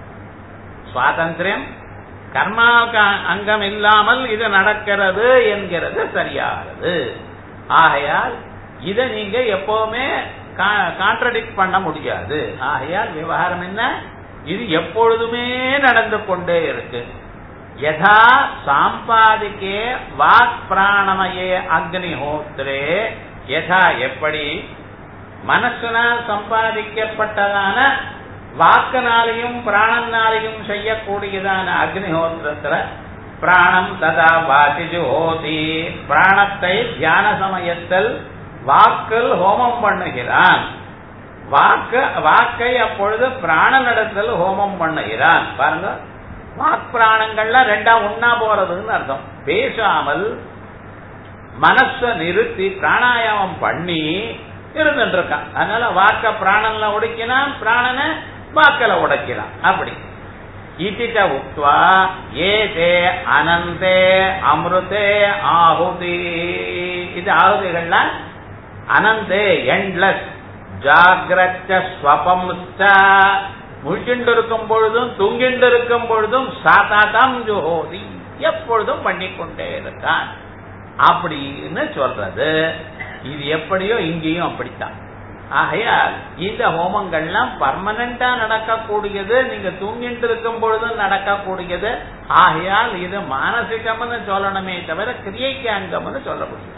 சுவாதந்திரம் கர்மாவுக்கு அங்கம் இல்லாமல் இது நடக்கிறது என்கிறது சரியாகிறது ஆகையால் இதை நீங்க எப்பவுமே கான்ட்ரடிக்ட் பண்ண முடியாது ஆகையால் விவகாரம் என்ன இது எப்பொழுதுமே நடந்து கொண்டே இருக்கு யதா சாம்பாதிக்கே வாக் பிராணமயே அக்னிஹோத்ரே யதா எப்படி மனசினால் சம்பாதிக்கப்பட்டதான வாக்கினாலையும் பிராணனாலையும் செய்யக்கூடியதான அக்னிஹோத்திரத்துல பிராணம் ததா வாசிஜு ஹோதி பிராணத்தை தியான சமயத்தில் வாக்கில் ஹோமம் பண்ணுகிறான் வாக்கு வாக்கை அப்பொழுது பிராணனிடத்தில் ஹோமம் பண்ணுகிறான் பாருங்க வாக் பிராணங்கள்லாம் ரெண்டா ஒன்னா போறதுன்னு அர்த்தம் பேசாமல் மனச நிறுத்தி பிராணாயாமம் பண்ணி இருந்துட்டு இருக்கான் அதனால வாக்க பிராணன்ல உடைக்கிறான் பிராணனை வாக்கல உடைக்கிறான் அப்படி இதிட்ட உக்வா ஏதே அனந்தே அமிர்தே ஆகுதி இது ஆகுதிகள்லாம் அனந்தே எண்ட்லெஸ் ஜாகிரச்ச ஸ்வபம் முழிச்சுண்டு இருக்கும் பொழுதும் தூங்கிண்டு இருக்கும் பொழுதும் சாதாதம் ஜோதி எப்பொழுதும் பண்ணிக்கொண்டே இருக்கான் அப்படின்னு சொல்றது இது எப்படியோ இங்கேயும் அப்படித்தான் ஆகையால் இந்த ஹோமங்கள்லாம் பர்மனண்டா நடக்கக்கூடியது நீங்க தூங்கிட்டு இருக்கும் பொழுதும் நடக்கக்கூடியது ஆகையால் இது மானசிகம்னு சொல்லணுமே தவிர கிரியைக்கு அங்கம்னு சொல்ல முடியாது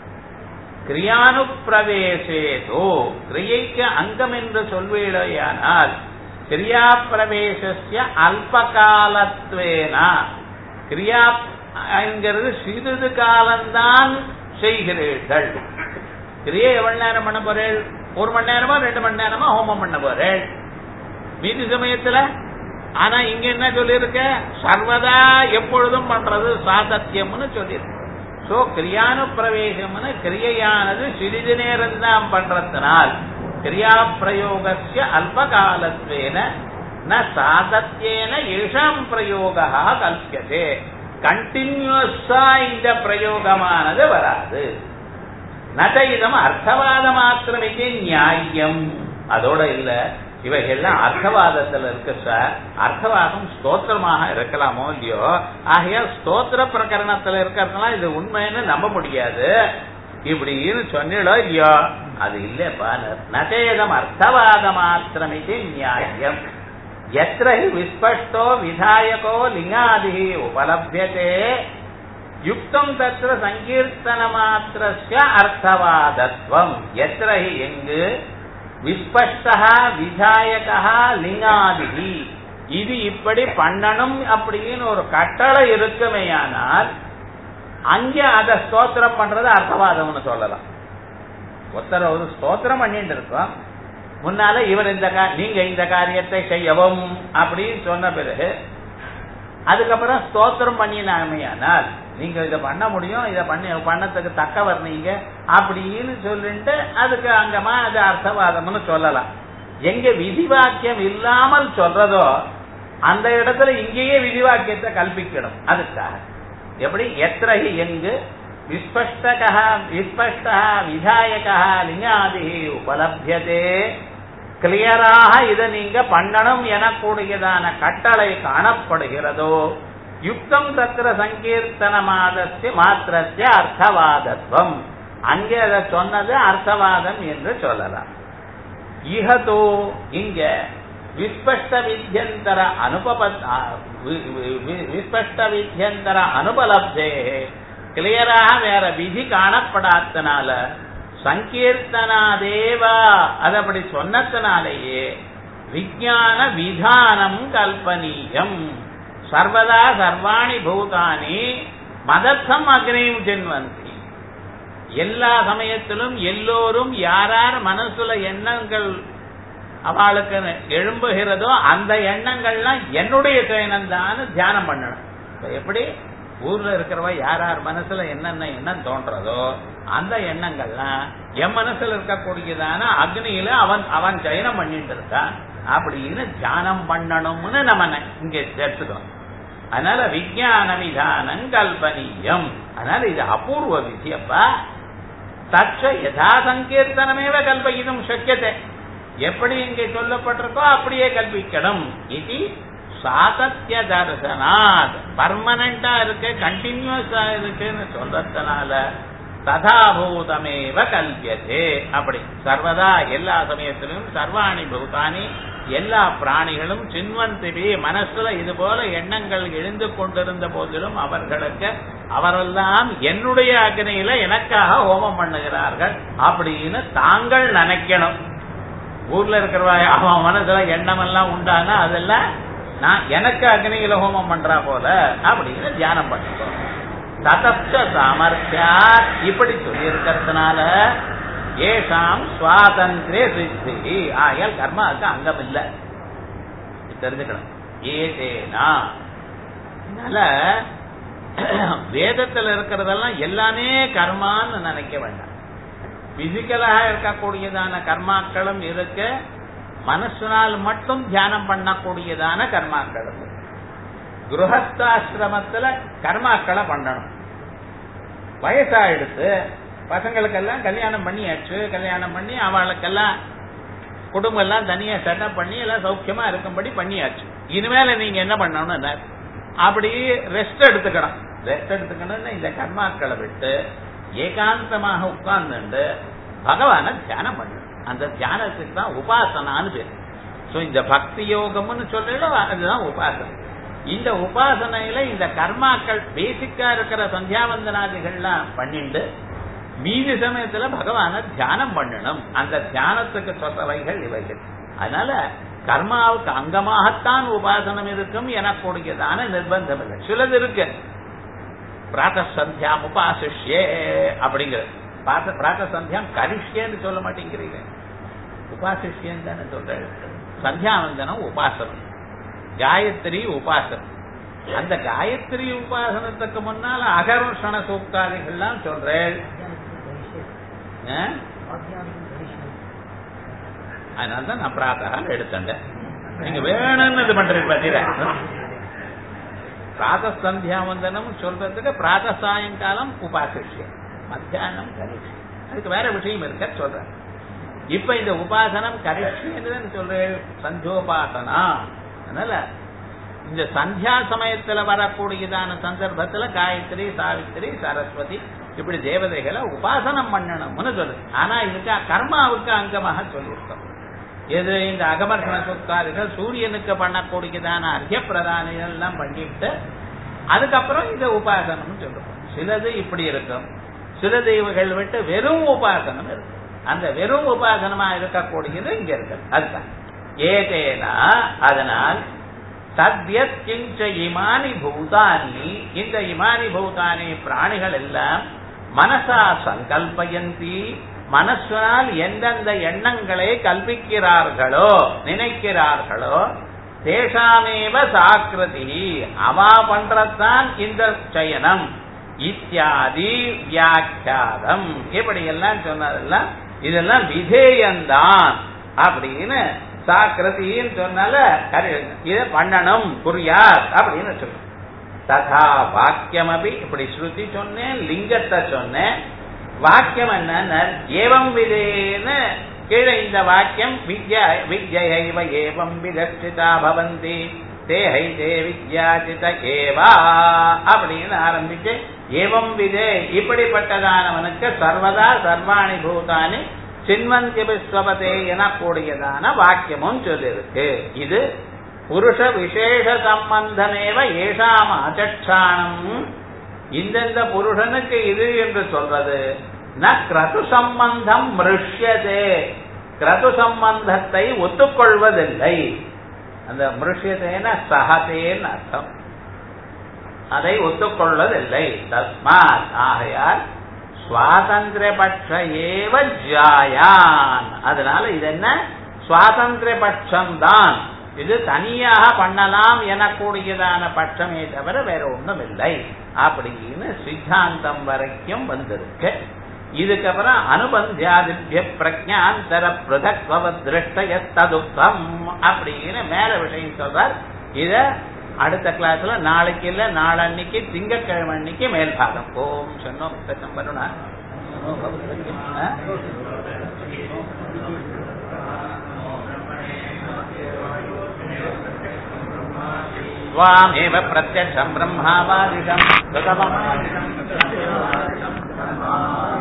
கிரியானுப்பிரவேசேதோ கிரியைக்கு அங்கம் என்று சொல்வீடையானால் கிரியா பிரவேசிய அல்பகாலத்வேனா கிரியா என்கிறது சிறிது காலம்தான் செய்கிறீர்கள் கிரியை எவ்வளவு நேரம் பண்ண போறேள் ஒரு மணி நேரமா ரெண்டு மணி நேரமா ஹோமம் பண்ண போறேள் மீதி சமயத்துல ஆனா இங்க என்ன சொல்லியிருக்க சர்வதா எப்பொழுதும் பண்றது சாதத்தியம்னு சொல்லியிருக்கு சோ கிரியானு பிரவேசம்னு கிரியையானது சிறிது நேரம் தான் பண்றதுனால் கிரியா பிரயோகசிய அல்பகாலத்வேன ந சாதத்தியேன ஏஷாம் பிரயோகா கல்பியதே கண்டினியூஸா இந்த பிரயோகமானது வராது நதைதம் அர்த்தவாத மாத்திரமே நியாயம் அதோட இல்ல இவைகள்லாம் அர்த்தவாதத்துல இருக்கு சார் அர்த்தவாதம் ஸ்தோத்திரமாக இருக்கலாமோ இல்லையோ ஆகையா ஸ்தோத்திர பிரகரணத்துல இருக்கிறதுனால இது உண்மைன்னு நம்ப முடியாது இப்படின்னு சொன்னிடோ இல்லையோ அது இல்லப்பா நதேதம் அர்த்தவாத மாத்திரமே நியாயம் எத்திர ஹி விஸ்பஷ்டோ விதாயகோ லிங்காதி உபலபியதே யுக்தம் தத்திர சங்கீர்த்தன மாத்திரஸ்ய அர்த்தவாதத்துவம் எத்திர ஹி எங்கு விஸ்பஷ்டா விதாயகா லிங்காதிகி இது இப்படி பண்ணணும் அப்படின்னு ஒரு கட்டளை இருக்குமேயானால் அங்கே அதை ஸ்தோத்திரம் பண்றது அர்த்தவாதம்னு சொல்லலாம் ஒருத்தர் ஒரு ஸ்தோத்திரம் பண்ணிட்டு இருக்கோம் முன்னால இவர் இந்த கா- நீங்க இந்த காரியத்தை செய்யவும் அப்படின்னு சொன்ன பிறகு அதுக்கப்புறம் ஸ்தோத்திரம் பண்ணினாமையானால் நீங்க இதை பண்ண முடியும் இதை பண்ணி பண்ணத்துக்கு தக்கவர் நீங்க அப்படின்னு சொல்லிட்டு அதுக்கு அங்கமா அது அர்த்தவாதம்னு சொல்லலாம் எங்க விதிவாக்கியம் இல்லாமல் சொல்றதோ அந்த இடத்துல இங்கேயே விதிவாக்கியத்தை கல்பிக்கணும் அதுக்காக எப்படி எத்திரகி எங்கு விஸ்பஷ்டகா விஸ்பஷ்டா விதாயகா லிங்காதி உபலபியதே கிளியராக இதை நீங்க பண்ணணும் எனக்கூடியதான கட்டளை காணப்படுகிறதோ யுக்தம் தத்திர சங்கீர்த்தனமாதஸ்ய மாத்திரஸ்ய அர்த்தவாதத்துவம் அங்கே அதை சொன்னது அர்த்தவாதம் என்று சொல்லலாம் இஹதோ இங்க விஸ்பஷ்ட வித்யந்தர அனுபப வி- வி- வி- விஸ்பஷ்ட வித்யந்தர அனுபலப்தே கிளியராக வேற விதி காணப்படாதனால சங்கீர்த்தனாதேவா அது அப்படி சொன்னதுனாலேயே விஞ்ஞான விதானம் கல்பனீயம் சர்வதா சர்வாணி பூதானி மதத்தம் அக்னியும் ஜென்வந்தி எல்லா சமயத்திலும் எல்லோரும் யாரார் மனசுல எண்ணங்கள் அவளுக்கு எழும்புகிறதோ அந்த எண்ணங்கள்லாம் என்னுடைய சுயனம்தான் தியானம் பண்ணணும் இப்ப எப்படி ஊர்ல இருக்கிறவ யார் யார் மனசுல என்னென்ன எண்ணம் தோன்றதோ அந்த எண்ணங்கள்லாம் என் மனசுல இருக்கக்கூடியதான அக்னியில அவன் அவன் ஜயனம் பண்ணிட்டு இருக்கான் அப்படின்னு தியானம் பண்ணணும்னு நம்ம ந- இங்க சேர்த்துக்கணும் அதனால விஞ்ஞான விதானம் கல்பனீயம் அதனால இது அபூர்வ விதியப்பா தச்ச யதா சங்கீர்த்தனமேவ கல்பயிதும் சக்கியத்தை எப்படி இங்கே சொல்லப்பட்டிருக்கோ அப்படியே கல்பிக்கணும் இது சாதத்திய தர்சனாத் பர்மனண்டா இருக்கு கண்டினியூஸா இருக்குன்னு சொல்றதுனால ததாபூதமேவ கல்பியதே அப்படி சர்வதா எல்லா சமயத்திலும் சர்வாணி பூதானி எல்லா பிராணிகளும் சின்வந்திபி மனசுல இது போல எண்ணங்கள் எழுந்து கொண்டிருந்த போதிலும் அவர்களுக்கு அவரெல்லாம் என்னுடைய அக்னியில எனக்காக ஹோமம் பண்ணுகிறார்கள் அப்படின்னு தாங்கள் நினைக்கணும் ஊர்ல இருக்கிறவா அவன் மனசுல எண்ணம் எல்லாம் உண்டானா அதெல்லாம் நான் எனக்கு அக்னியில ஹோமம் பண்றா போல அப்படின்னு தியானம் பண்ணிக்கோ ததப்ச சாமர்த்தியா இப்படி சொல்லி இருக்கிறதுனால ஏஷாம் சுவாதந்திரே சித்தி ஆகையால் கர்மாவுக்கு அங்கம் இல்லை தெரிஞ்சுக்கணும் ஏதேனா அதனால வேதத்துல இருக்கிறதெல்லாம் எல்லாமே கர்மான்னு நினைக்க வேண்டாம் பிசிக்கலாக இருக்கக்கூடியதான கர்மாக்களும் இருக்கு மனசுனால் மட்டும் தியானம் பண்ணக்கூடியதான கர்மாக்களும் இருக்கு. கிரகஸ்தாசிரமத்துல கர்மாக்களை பண்ணணும் வயசாயிடுத்து பசங்களுக்கெல்லாம் கல்யாணம் பண்ணியாச்சு கல்யாணம் பண்ணி அவளுக்கெல்லாம் குடும்பம் எல்லாம் தனியா செட்டப் பண்ணி எல்லாம் சௌக்கியமா இருக்கும்படி பண்ணியாச்சு இனிமேல நீங்க என்ன பண்ணணும்னு அப்படி ரெஸ்ட் எடுத்துக்கணும் ரெஸ்ட் எடுத்துக்கணும்னு இந்த கர்மாக்களை விட்டு ஏகாந்தமாக உட்கார்ந்துட்டு பகவான தியானம் பண்ணணும் அந்த தியானத்துக்கு தான் உபாசனான்னு பேர் சோ இந்த பக்தி யோகம்னு சொல்றோம் அதுதான் உபாசனை இந்த உபாசனையில இந்த கர்மாக்கள் பேசிக்கா இருக்கிற சந்தியாவந்தனாதிகள்லாம் பண்ணிட்டு மீதி சமயத்துல பகவான தியானம் பண்ணணும் அந்த தியானத்துக்கு சொல்றவைகள் இவைகள் அதனால கர்மாவுக்கு அங்கமாகத்தான் உபாசனம் இருக்கும் எனக்கூடியதான நிர்பந்தம் இல்லை சிலது இருக்கு பிராத்த சந்தியாம் உபாசிஷ்யே அப்படிங்கிறது பிராத்த பிராத்த சந்தியாம் கரிஷ்யன்னு சொல்ல மாட்டேங்கிறீங்க உபாசிஷ்யன்னு தானே சொல்றேன் சந்தியாவந்தனம் உபாசனம் காயத்ரி உபாசனம் அந்த காயத்ரி உபாசனத்துக்கு முன்னால அகர்ஷண சூக்தாதிகள்லாம் சொல்றேன் ஆ? அதனால தான் நான் பிராத்தகால் எடுத்தேன் நீங்க வேணும்னு இது பண்றீங்க பாத்தீங்களா பிராத சந்தியாவந்தனம் சொல்றதுக்கு பிராத சாயங்காலம் உபாசிஷ்யம் மத்தியானம் கரிஷ்யம் அதுக்கு வேற விஷயம் இருக்க சொல்றேன் இப்ப இந்த உபாசனம் கரிஷ்யம் சொல்றேன் சந்தியோபாசனா அதனால இந்த சந்தியா சமயத்துல வரக்கூடியதான சந்தர்ப்பத்துல காயத்ரி சாவித்திரி சரஸ்வதி இப்படி தேவதைகளை உபாசனம் பண்ணணும்னு சொல்லு ஆனா இதுக்கு கர்மாவுக்கு அங்கமாக சொல்லியிருக்கோம் எது இந்த அகமர்ஷண சொற்காரிகள் சூரியனுக்கு பண்ணக்கூடியதான அர்த்த பிரதானிகள் எல்லாம் பண்ணிட்டு அதுக்கப்புறம் இந்த உபாசனம் சொல்லுவோம் சிலது இப்படி இருக்கும் சில தெய்வங்கள் விட்டு வெறும் உபாசனம் இருக்கும் அந்த வெறும் உபாசனமா இருக்கக்கூடியது இங்க இருக்கு அதுதான் ஏதேனா அதனால் தத்யத் கிஞ்ச இமானி பூதானி இந்த இமானி பூதானி பிராணிகள் எல்லாம் மனசா சங்கல்பயந்தி மனசால் எந்தெந்த எண்ணங்களை கல்பிக்கிறார்களோ நினைக்கிறார்களோ தேஷாமேவ சாக்கிருதி அவா பண்றதுதான் இந்த சயனம் இத்தியாதி வியாக்கியாதம் இப்படி எல்லாம் சொன்னதெல்லாம் இதெல்லாம் விதேயந்தான் அப்படின்னு சாக்கிரதின்னு சொன்னால இத பண்ணணும் புரியார் அப்படின்னு சொல்லு ததா வாக்கியம் அபி இப்படி ஸ்ருதி சொன்னேன் லிங்கத்தை சொன்னேன் வாக்கியம் என்ன ஏவம் விதேன்னு கீழே இந்த வாக்கியம் வித்யா வித்யைவ ஏவம் விதஷ்டிதா பவந்தி தேஹை தே வித்யாச்சித ஏவா அப்படின்னு ஆரம்பிச்சு ஏவம் விதே இப்படிப்பட்டதானவனுக்கு சர்வதா சர்வாணி பூதானி சின்வந்தி விஸ்வபதே எனக்கூடியதான வாக்கியமும் சொல்லிருக்கு இது புருஷ விசேஷ சம்பந்தமேவ ஏஷாம் அச்சட்சாணம் இந்தந்த புருஷனுக்கு இது என்று சொல்றது ந கிரது சம்பந்தம் மிருஷ்யதே கிரது சம்பந்தத்தை ஒத்துக்கொள்வதில்லை அந்த மிருஷ்யதேன சகதேன்னு அர்த்தம் அதை ஒத்துக்கொள்வதில்லை தஸ்மாத் ஆகையால் சுவாதந்திர பட்ச ஏவ ஜாயான் அதனால இது என்ன சுவாதந்திர பட்சம்தான் இது தனியாக பண்ணலாம் எனக்கூடியதான பட்சமே தவிர வேற ஒண்ணும் இல்லை அப்படின்னு சித்தாந்தம் வரைக்கும் வந்திருக்கு இதுக்கப்புறம் அனுபந்தியாதித்ய பிரஜாந்தர பிரதக்வ திருஷ்டயத்ததுக்கம் அப்படின்னு மேல விஷயம் சொல்றார் இத அடுத்த கிளாஸ்ல நாளைக்கு இல்ல நாளன்னைக்கு திங்கக்கிழமை அன்னைக்கு மேல் பாகம் ஓம் சொன்னோம் வருணா त्वामेव प्रत्यक्षम् ब्रह्मावादिशम् कृतममादिशम्